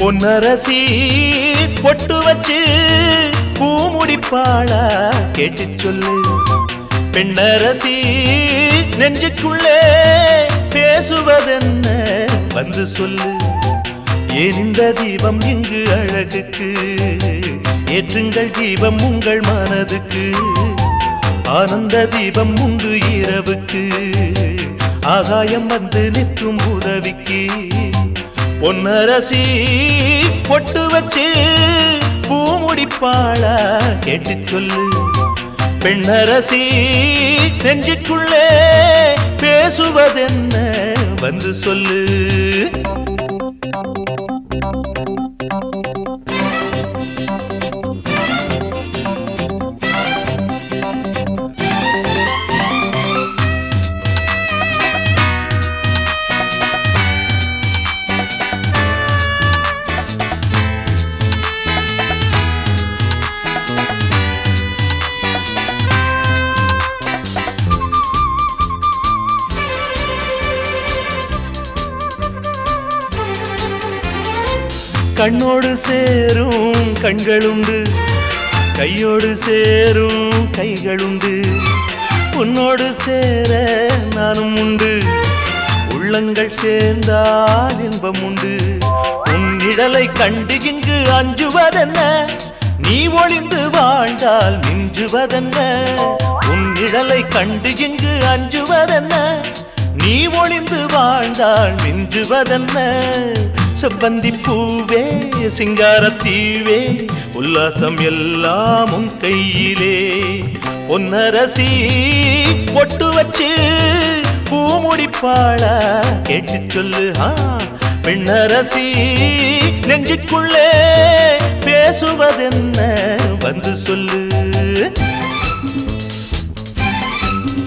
பொன்னரசி பொட்டு வச்சு பூ முடிப்பாளா கேட்டு சொல்லு பெண்ணரசி நெஞ்சுக்குள்ளே பேசுவதென்ன வந்து சொல்லு ஏன் இந்த தீபம் இங்கு அழகுக்கு ஏற்றுங்கள் தீபம் உங்கள் மனதுக்கு ஆனந்த தீபம் உண்டு இரவுக்கு ஆகாயம் வந்து நிற்கும் உதவிக்கு பொன்னரசி பொட்டு வச்சு பூ முடிப்பாளா கேட்டு சொல்லு பெண்ணரசி நெஞ்சுக்குள்ளே பேசுவதென்ன வந்து சொல்லு கண்ணோடு சேரும் கண்களுண்டு கையோடு சேரும் கைகளுண்டு உன்னோடு சேர நானும் உண்டு உள்ளங்கள் சேர்ந்தால் இன்பம் உண்டு உன் நிழலை கண்டு இங்கு அஞ்சுவதென்ன நீ ஒளிந்து வாழ்ந்தால் மிஞ்சுவதென்ன உன் நிழலை கண்டு இங்கு அஞ்சுவதென்ன நீ ஒளிந்து வாழ்ந்தால் மிஞ்சுவதென்ன செவ்வந்தி பூவே சிங்காரத்தீவே உல்லாசம் எல்லாம் உன் கையிலே பொன்னரசி பொட்டு வச்சு பூ முடிப்பாளா கேட்டு சொல்லு ஆ பெண்ணரசி நெஞ்சுக்குள்ளே பேசுவதென்ன வந்து சொல்லு